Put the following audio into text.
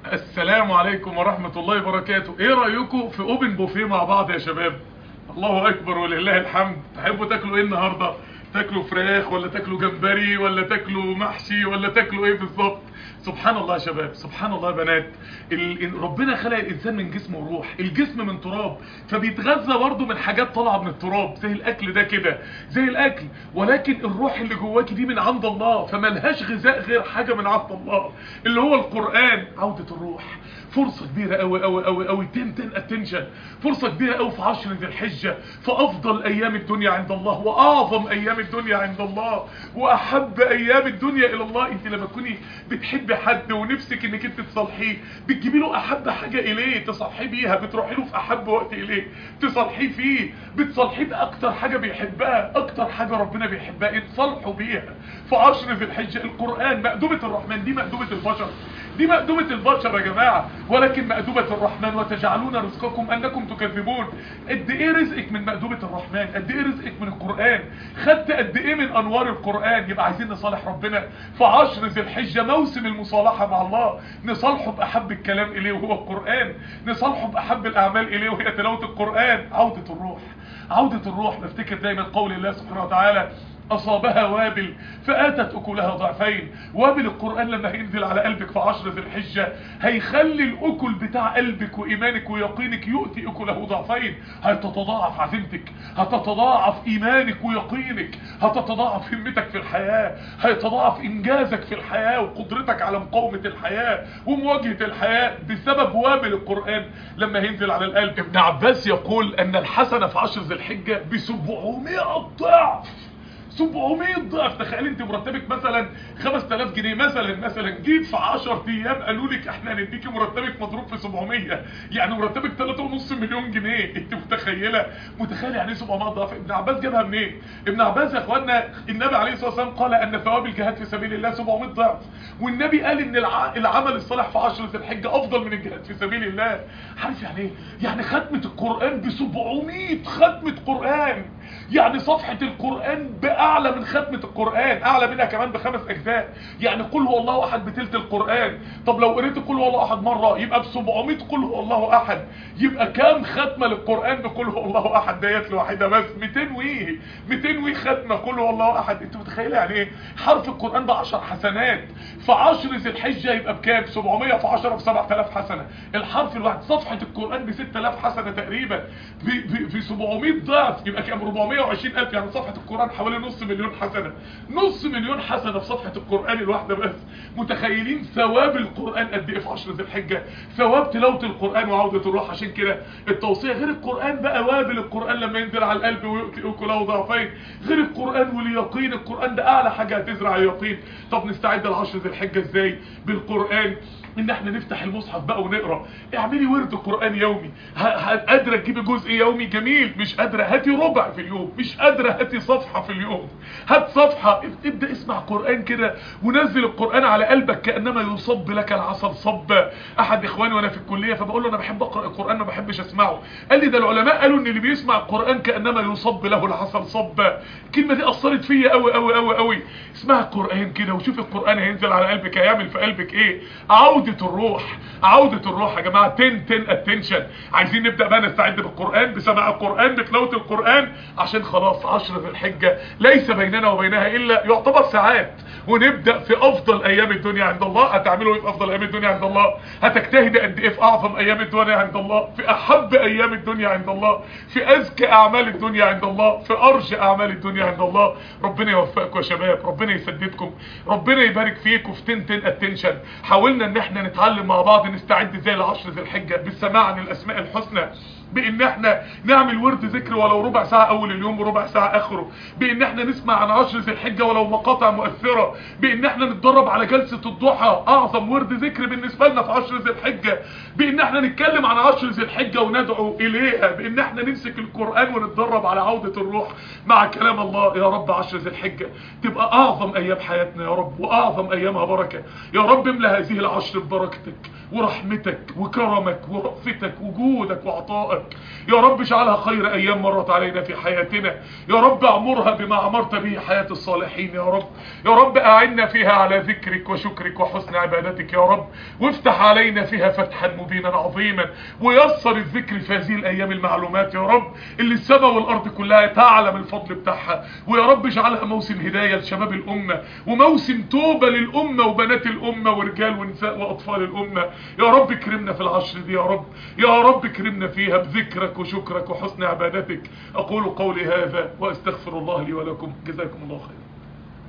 السلام عليكم ورحمة الله وبركاته ايه رأيكم في اوبن بوفيه مع بعض يا شباب الله اكبر ولله الحمد تحبوا تاكلوا ايه النهاردة تاكلوا فراخ ولا تاكلوا جمبري ولا تاكلوا محشي ولا تاكلوا ايه بالظبط سبحان الله يا شباب سبحان الله يا بنات ال... ال- ربنا خلق الانسان من جسم وروح الجسم من تراب فبيتغذى برضه من حاجات طالعه من التراب زي الاكل ده كده زي الاكل ولكن الروح اللي جواكي دي من عند الله فملهاش غذاء غير حاجه من عند الله اللي هو القران عوده الروح فرصة كبيرة قوي قوي قوي قوي تن تن اتنشن فرصة كبيرة قوي في عشر ذي الحجة في افضل ايام الدنيا عند الله واعظم ايام الدنيا عند الله واحب ايام الدنيا الى الله انت لما تكوني بتحبي حد ونفسك انك انت تصالحيه بتجيبي له احب حاجة اليه تصالحيه بيها بتروحي له في احب وقت اليه تصالحيه فيه بتصالحيه باكتر حاجة بيحبها اكتر حاجة ربنا بيحبها اتصالحوا بيها في عشر ذي الحجة القرآن مأدوبة الرحمن دي مأدوبة البشر دي مأدوبة البشر يا جماعة ولكن مأدوبة الرحمن وتجعلون رزقكم أنكم تكذبون قد إيه رزقك من مأدوبة الرحمن قد إيه رزقك من القرآن خدت قد إيه من أنوار القرآن يبقى عايزين نصالح ربنا في عشر ذي الحجة موسم المصالحة مع الله نصالحه بأحب الكلام إليه وهو القرآن نصالحه بأحب الأعمال إليه وهي تلاوة القرآن عودة الروح عودة الروح بفتكر دايما قول الله سبحانه وتعالى أصابها وابل فآتت أكلها ضعفين وابل القرآن لما هينزل على قلبك في عشر ذي الحجة هيخلي الأكل بتاع قلبك وإيمانك ويقينك يؤتي أكله ضعفين هتتضاعف عزيمتك هتتضاعف إيمانك ويقينك هتتضاعف همتك في الحياة هيتضاعف إنجازك في الحياة وقدرتك على مقاومة الحياة ومواجهة الحياة بسبب وابل القرآن لما هينزل على القلب ابن عباس يقول أن الحسنة في عشر ذي الحجة بسبعمائة ضعف 700 ضعف تخيل انت مرتبك مثلا 5000 جنيه مثلا مثلا جيت في 10 ايام قالوا لك احنا هنديكي مرتبك مضروب في 700 يعني مرتبك 3.5 مليون جنيه انت متخيله متخيله يعني ايه 700 ضعف ابن عباس جابها منين ابن عباس يا اخوانا النبي عليه الصلاه والسلام قال ان ثواب الجهاد في سبيل الله 700 ضعف والنبي قال ان الع... العمل الصالح في 10 ذي الحجه افضل من الجهاد في سبيل الله عارف يعني ايه يعني ختمه القران ب 700 ختمه قران يعني صفحة القرآن بأعلى من ختمة القرآن أعلى منها كمان بخمس أجزاء يعني قل هو الله أحد بتلت القرآن طب لو قريت قل هو الله أحد مرة يبقى ب 700 قل هو الله أحد يبقى كام ختمة للقرآن بقل هو الله أحد ديت لوحدها بس 200 ويه 200 ويه ختمة قل هو الله أحد أنت متخيل يعني إيه حرف القرآن ب 10 حسنات في 10 ذي الحجة يبقى بكام 700 في 10 ب 7000 حسنة الحرف الواحد صفحة القرآن ب 6000 حسنة تقريبا في 700 ضعف يبقى كام 420 ألف يعني صفحة القرآن حوالي نص مليون حسنة نص مليون حسنة في صفحة القرآن الواحدة بس متخيلين ثواب القرآن قد ايه في عشر ذي الحجة ثواب تلاوة القرآن وعودة الروح عشان كده التوصية غير القرآن بقى وابل القرآن لما ينزل على القلب ويؤتي أكله ضعفين غير القرآن واليقين القرآن ده أعلى حاجة هتزرع اليقين طب نستعد لعشر ذي الحجة ازاي بالقرآن ان احنا نفتح المصحف بقى ونقرا اعملي ورد قران يومي قادره تجيبي جزء يومي جميل مش قادره هاتي ربع في اليوم مش قادره هاتي صفحه في اليوم هات صفحه ابدا اسمع قران كده ونزل القران على قلبك كانما يصب لك العسل صبا احد اخواني وانا في الكليه فبقول له انا بحب اقرا القران ما بحبش اسمعه قال لي ده العلماء قالوا ان اللي بيسمع القران كانما يصب له العسل صبا الكلمه دي اثرت فيا قوي قوي قوي قوي اسمع القران كده وشوف القران هينزل على قلبك هيعمل في قلبك ايه عودة الروح عودة الروح يا جماعة تن تن اتنشن عايزين نبدأ بقى نستعد بالقرآن بسماع القرآن بتلاوة القرآن عشان خلاص عشر ذي الحجة ليس بيننا وبينها إلا يعتبر ساعات ونبدأ في أفضل أيام الدنيا عند الله هتعملوا إيه في أفضل أيام الدنيا عند الله هتجتهد قد إيه في أعظم أيام الدنيا عند الله في أحب أيام الدنيا عند الله في أزكى أعمال الدنيا عند الله في أرجى أعمال الدنيا عند الله ربنا يوفقكم يا شباب ربنا يسددكم ربنا يبارك فيكم في تن تن اتنشن حاولنا ان احنا نتعلم مع بعض نستعد زي العشر ذي الحجة بالسماع عن الاسماء الحسنى بان احنا نعمل ورد ذكر ولو ربع ساعة اول اليوم وربع ساعة اخره بان احنا نسمع عن عشر ذي الحجة ولو مقاطع مؤثرة بان احنا نتدرب على جلسة الضحى اعظم ورد ذكر بالنسبة لنا في عشر ذي الحجة بان احنا نتكلم عن عشر ذي الحجة وندعو اليها بان احنا نمسك القرآن ونتدرب على عودة الروح مع كلام الله يا رب عشر ذي الحجة تبقى اعظم ايام حياتنا يا رب واعظم ايامها بركة يا رب املى هذه العشر بركتك ورحمتك وكرمك ورأفتك وجودك وعطائك يا رب اجعلها خير ايام مرت علينا في حياتنا يا رب اعمرها بما امرت به حياة الصالحين يا رب يا رب اعنا فيها على ذكرك وشكرك وحسن عبادتك يا رب وافتح علينا فيها فتحا مبينا عظيما ويسر الذكر في هذه الايام المعلومات يا رب اللي السماء والارض كلها تعلم الفضل بتاعها ويا رب اجعلها موسم هداية لشباب الامة وموسم توبة للامة وبنات الامة ورجال ونساء واطفال الامة يا رب اكرمنا في العشر دي يا رب يا رب اكرمنا فيها بذكرك وشكرك وحسن عبادتك اقول قولي هذا واستغفر الله لي ولكم جزاكم الله خيرا